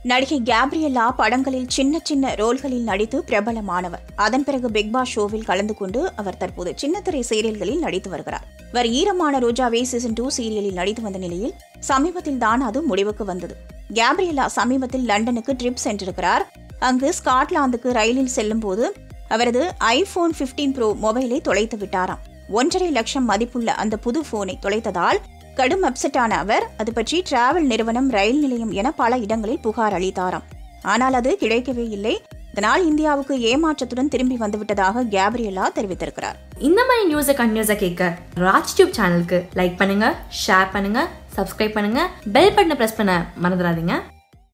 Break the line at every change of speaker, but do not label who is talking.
நடிகை கேப்ரியலா படங்களில் சின்ன சின்ன ரோல்களில் நடித்து பிரபலமானவர் அதன் பிறகு பிக் பாஸ் ஷோவில் கலந்து கொண்டு அவர் தற்போது சின்னத்திரை சீரியல்களில் நடித்து வருகிறார் இவர் ஈரமான ரோஜாவே சீசன் டூ சீரியலில் நடித்து வந்த நிலையில் சமீபத்தில் தான் அது முடிவுக்கு வந்தது கேப்ரியலா சமீபத்தில் லண்டனுக்கு ட்ரிப் சென்றிருக்கிறார் அங்கு ஸ்காட்லாந்துக்கு ரயிலில் செல்லும் போது அவரது ஐபோன் 15 ப்ரோ மொபைலை தொலைத்து விட்டாராம் ஒன்றரை லட்சம் மதிப்புள்ள அந்த புது போனை தொலைத்ததால் கடும் அப்செட் ஆன அவர் அது பற்றி டிராவல் நிறுவனம் ரயில் நிலையம் என பல இடங்களில் புகார் அளித்தாராம் ஆனால் அது கிடைக்கவே இல்லை இதனால் இந்தியாவுக்கு ஏமாற்றத்துடன் திரும்பி வந்துவிட்டதாக கேப்ரியலா தெரிவித்திருக்கிறார்
இந்த மாதிரி நியூஸை கண்டினியூஸாக கேட்க ராஜ் டியூப் சேனலுக்கு லைக் பண்ணுங்க ஷேர் பண்ணுங்க சப்ஸ்கிரைப் பண்ணுங்க பெல் பட்டனை ப்ரெஸ் பண்ண மறந்துடாதீங்க